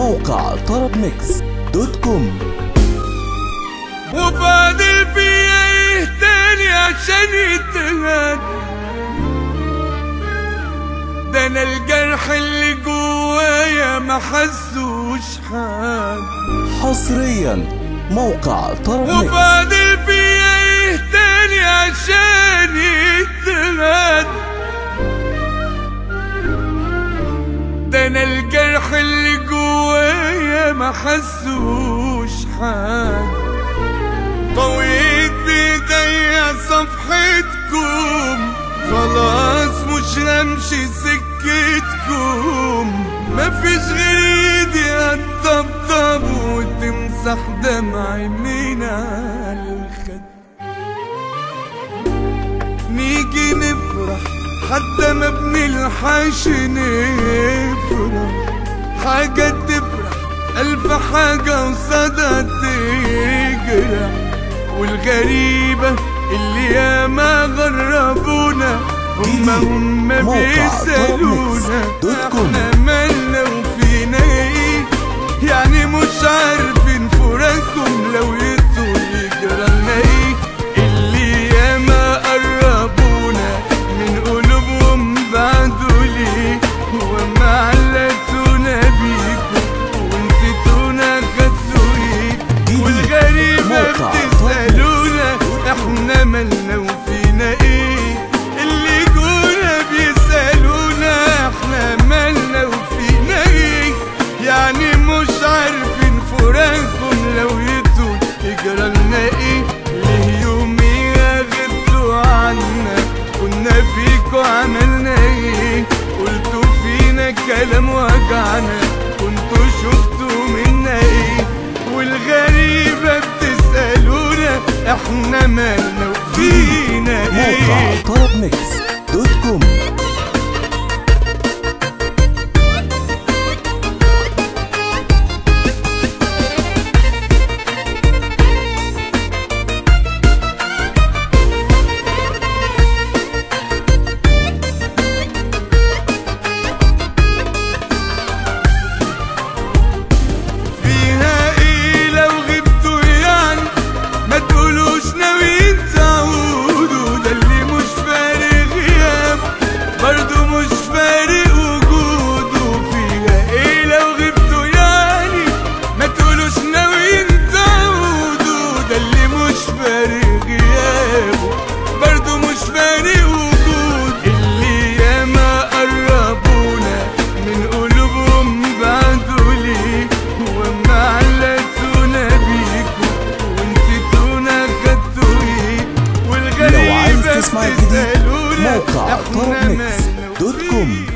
موقع طرب ميكس دوت كوم وفاضل في ايه تاني عشان يتهد ده انا الجرح اللي جوايا ما حسوش حد حصريا موقع طرب ميكس وفاضل في ايه تاني عشان يتهد ده انا الجرح اللي جوايا ما حسوش حد طويت بايديا صفحتكم خلاص مش همشي سكتكم مفيش غير ايدي هتطبطب وتمسح دمعي من على الخد نيجي نفرح حتى ما بنلحقش نفرح حاجة تفرح ألف حاجة قصادها تجرح والغريبة اللي ياما غربونا هما جديد. هما موقع بيسألونا طرب ميكس دوت كوم. احنا مالنا وفينا ايه يعني مش عارفين فراقكم لو يطول يجرالنا ايه اللي ياما قربونا من قلوبهم بعدوا ليه وما علتونا بيكم ونسيتونا خدتوا ايه جديد. والغريبة موقع بتسألونا احنا مالنا وفينا ايه اللي جونا بيسألونا احنا مالنا وفينا ايه يعني مش عارفين فراقكم لو يطول يجرالنا ايه ليه يوميها غبتوا عنا كنا فيكوا عملنا ايه قلتوا فينا كلام وجعنا كنتوا شفتوا منا ايه والغريبة بتسألونا احنا مالنا وفينا موقع ايه طرب ميكس دوت كوم فيها ايه لو غبتوا يعني ما تقولوش ناويين تعودوا ده اللي مش فارق غياب برضو مش فارق وجوده فيها ايه لو غبتوا يعني ما تقولوش ناويين تعودوا ده اللي مش فارق غيابه برضو مش فارق وجود اللي ياما قربونا من قلوبهم بعدوا ليه وما علتونا بيكم ونسيتونا خدتوا ايه لو عايز والغريبة تسمع الجديد بتسألونا موقع احنا طرب ميكس مالنا دوت كوم. وفينا